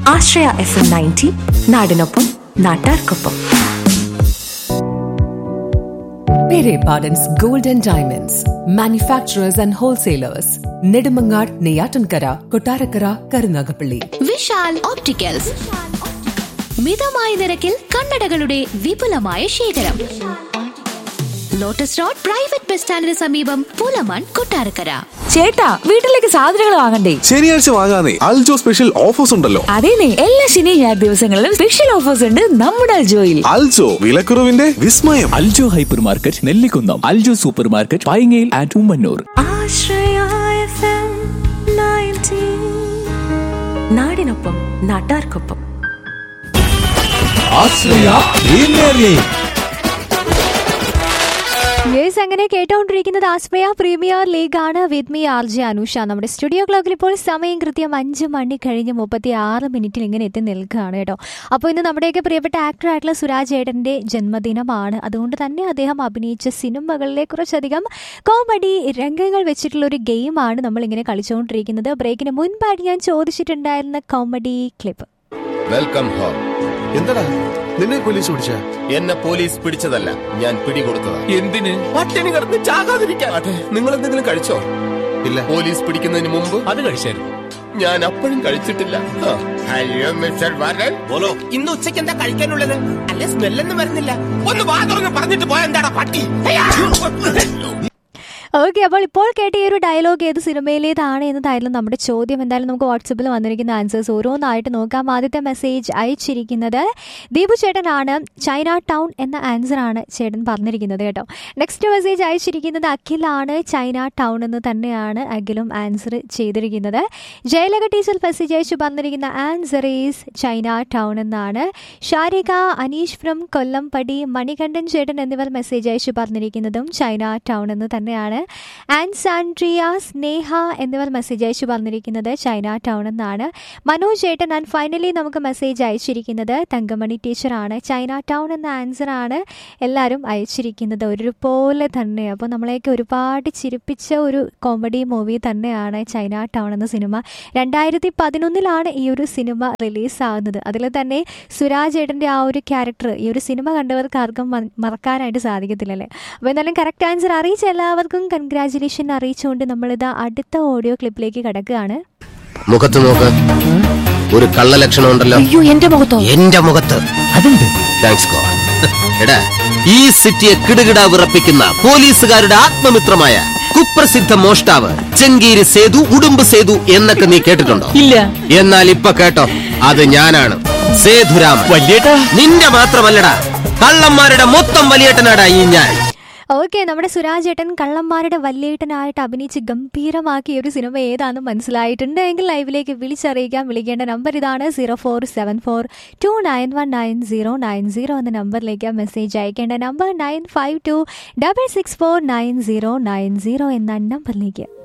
ആശ്രയ F M ninety നാടിനൊപ്പം നാട്ടാർക്കൊപ്പം Pere Pardon's Gold and Diamonds, manufacturers and wholesalers, Nedumangad, Neyatankara, Kotarakara, Karunagapalli. Vishal opticals മിതമായ നിരക്കിൽ കണ്ണടകളുടെ വിപുലമായ ശേഖരം ലോട്ടസ് റോഡ് പ്രൈവറ്റ് ബസ് സ്റ്റാൻഡിന് സമീപം പൂലമൺ കൊട്ടാരക്കര ചേട്ടാ വീട്ടിലേക്ക് സാധനങ്ങൾ വാങ്ങണ്ടേ ശനിയാഴ്ച വാങ്ങാനേ അൽജോ സ്പെഷ്യൽ ഓഫേഴ്സ് ഉണ്ടല്ലോ അതേനെ എല്ലാ ശനി ഞായർ ദിവസങ്ങളിലും സ്പെഷ്യൽ ഓഫേഴ്സ് ഉണ്ട് നമ്മുടെ അൽജോയിൽ അൽജോ വിലക്കുറവിന്റെ വിസ്മയം Aljo hypermarket Nellikunnam Aljo supermarket പൈങ്ങയിൽ and Ummannoor Ashraya F M ninety നാടിനൊപ്പം നാട്ടാർക്കൊപ്പം യെസ് അങ്ങനെ കേട്ടോണ്ടിരിക്കുന്നത് ആസ്പ്രയ പ്രീമിയർ ലീഗ് ആണ് with me R J Anusha നമ്മുടെ സ്റ്റുഡിയോ ക്ലോക്കിൽ ഇപ്പോൾ സമയം കൃത്യം അഞ്ച് മണി കഴിഞ്ഞ് മുപ്പത്തി ആറ് മിനിറ്റിൽ ഇങ്ങനെ എത്തി നിൽക്കുകയാണ് കേട്ടോ അപ്പോൾ ഇന്ന് നമ്മുടെയൊക്കെ പ്രിയപ്പെട്ട ആക്ടർ ആയിട്ടുള്ള സുരാജ് ഏട്ടൻ്റെ ജന്മദിനമാണ് അതുകൊണ്ട് തന്നെ അദ്ദേഹം അഭിനയിച്ച സിനിമകളിലെ കുറച്ചധികം കോമഡി രംഗങ്ങൾ വെച്ചിട്ടുള്ള ഒരു ഗെയിമാണ് നമ്മൾ ഇങ്ങനെ കളിച്ചുകൊണ്ടിരിക്കുന്നത് ബ്രേക്കിന് മുൻപായിട്ട് ഞാൻ ചോദിച്ചിട്ടുണ്ടായിരുന്ന കോമഡി ക്ലിപ്പ് വെൽക്കം ഹോം എന്താടാ നിന്നെ പോലീസ് പിടിച്ച എന്നെ പോലീസ് പിടിച്ചതല്ല ഞാൻ പിടികൊടുത്തതാ എന്തിന് പട്ടിണി കിടന്ന് ചാകാതിരിക്കാൻ നിങ്ങൾ എന്തെങ്കിലും കഴിച്ചോ ഇല്ല പോലീസ് പിടിക്കുന്നതിന് മുമ്പ് അത് കഴിച്ചായിരുന്നു ഞാൻ അപ്പോഴും കഴിച്ചിട്ടില്ല ആ. അയ്യോ മിസ്റ്റർ വരൻ ബോലോ ഇന്ന് ഉച്ചയ്ക്ക് എന്താ കഴിക്കാനുള്ളത് അല്ല സ്മെല്ലൊന്നും വരുന്നില്ല ഒന്ന് വാ തുറന്ന് പറഞ്ഞിട്ട് പോയ എന്താടാ പട്ടി ഓക്കെ അപ്പോൾ ഇപ്പോൾ കേട്ട ഈ ഒരു ഡയലോഗ് ഏത് സിനിമയിലേതാണ് എന്നതായിരുന്നു നമ്മുടെ ചോദ്യം എന്തായാലും നമുക്ക് വാട്സപ്പിൽ വന്നിരിക്കുന്ന ആൻസേഴ്സ് ഓരോന്നായിട്ട് നോക്കാം ആദ്യത്തെ മെസ്സേജ് അയച്ചിരിക്കുന്നത് ദീപു ചേട്ടനാണ് ചൈന ടൗൺ എന്ന ആൻസർ ആണ് ചേട്ടൻ പറഞ്ഞിരിക്കുന്നത് കേട്ടോ നെക്സ്റ്റ് മെസ്സേജ് അയച്ചിരിക്കുന്നത് അഖിലാണ് ചൈന ടൗൺ എന്ന് തന്നെയാണ് അഖിലും ആൻസർ ചെയ്തിരിക്കുന്നത് ജയലക ടീച്ചർ മെസ്സേജ് അയച്ചു പറഞ്ഞിരിക്കുന്ന ആൻസർ ഈസ് ചൈന ടൗൺ എന്നാണ് ഷാരിക അനീഷ് ഫ്രം കൊല്ലംപടി മണികണ്ഠൻ ചേട്ടൻ എന്നിവർ മെസ്സേജ് അയച്ചു പറഞ്ഞിരിക്കുന്നതും ചൈന ടൗൺ എന്ന് തന്നെയാണ് ആൻഡ് സാൻഡ്രിയ സ്നേഹ എന്നിവർ മെസ്സേജ് അയച്ചു പറഞ്ഞിരിക്കുന്നത് ചൈന ടൗൺ എന്നാണ് മനോജ് ചേട്ടൻ ആൻഡ് ഫൈനലി നമുക്ക് മെസ്സേജ് അയച്ചിരിക്കുന്നത് തങ്കമണി ടീച്ചറാണ് ചൈന ടൗൺ എന്ന ആൻസർ ആണ് എല്ലാവരും അയച്ചിരിക്കുന്നത് ഒരുപോലെ തന്നെ അപ്പോൾ നമ്മളെയൊക്കെ ഒരുപാട് ചിരിപ്പിച്ച ഒരു കോമഡി മൂവി തന്നെയാണ് ചൈന ടൗൺ എന്ന സിനിമ രണ്ടായിരത്തി പതിനൊന്നിലാണ് ഈ ഒരു സിനിമ റിലീസാകുന്നത് അതിൽ തന്നെ സുരാജ് ഏട്ടൻ്റെ ആ ഒരു ക്യാരക്ടർ ഈ ഒരു സിനിമ കണ്ടവർക്ക് ആർക്കും മ- മറക്കാനായിട്ട് സാധിക്കത്തില്ലല്ലേ അപ്പോൾ എന്തായാലും കറക്റ്റ് ആൻസർ അറിയിച്ച എല്ലാവർക്കും കൺഗ്രാചുലേഷൻ അറിയിച്ചുകൊണ്ട് നമ്മളിത് അടുത്ത ഓഡിയോ ക്ലിപ്പിലേക്ക് കിടക്കുകയാണ് മുഖത്ത് നോക്ക് ഒരു കള്ള ലക്ഷണം ഉണ്ടല്ലോ അയ്യോ എന്റെ മുഖത്തോ എന്റെ മുഖത്ത് അതുണ്ട് താങ്ക്സ് ഗോഡ് എടാ ഈ സിറ്റിയെ കിടുകിട വിറപ്പിക്കുന്ന പോലീസുകാരുടെ ആത്മമിത്രമായ കുപ്രസിദ്ധ മോഷ്ടാവ് ചെങ്കീരി സേതു ഉടുമ്പ് സേതു എന്നൊക്കെ നീ കേട്ടിട്ടുണ്ടോ ഇല്ല എന്നാൽ ഇപ്പൊ കേട്ടോ അത് ഞാനാണ് സേതുരാമൻ വലിയേട്ടാ നിന്റെ മാത്രമല്ലടാ കള്ളന്മാരുടെ മൊത്തം വലിയേട്ടനാടാ ഈ ഞാൻ ഓക്കെ നമ്മുടെ സുരാജ് ഏട്ടൻ കള്ളന്മാരുടെ വല്യേട്ടനായിട്ട് അഭിനയിച്ച് ഗംഭീരമാക്കിയ ഒരു സിനിമ ഏതാണെന്ന് മനസ്സിലായിട്ടുണ്ട് എങ്കിൽ ലൈവിലേക്ക് വിളിച്ചറിയിക്കാൻ വിളിക്കേണ്ട നമ്പർ ഇതാണ് zero four seven four two nine one nine zero nine zero എന്ന നമ്പറിലേക്ക് മെസ്സേജ് അയക്കേണ്ട number nine five two double six four nine zero nine zero എന്ന നമ്പറിലേക്ക്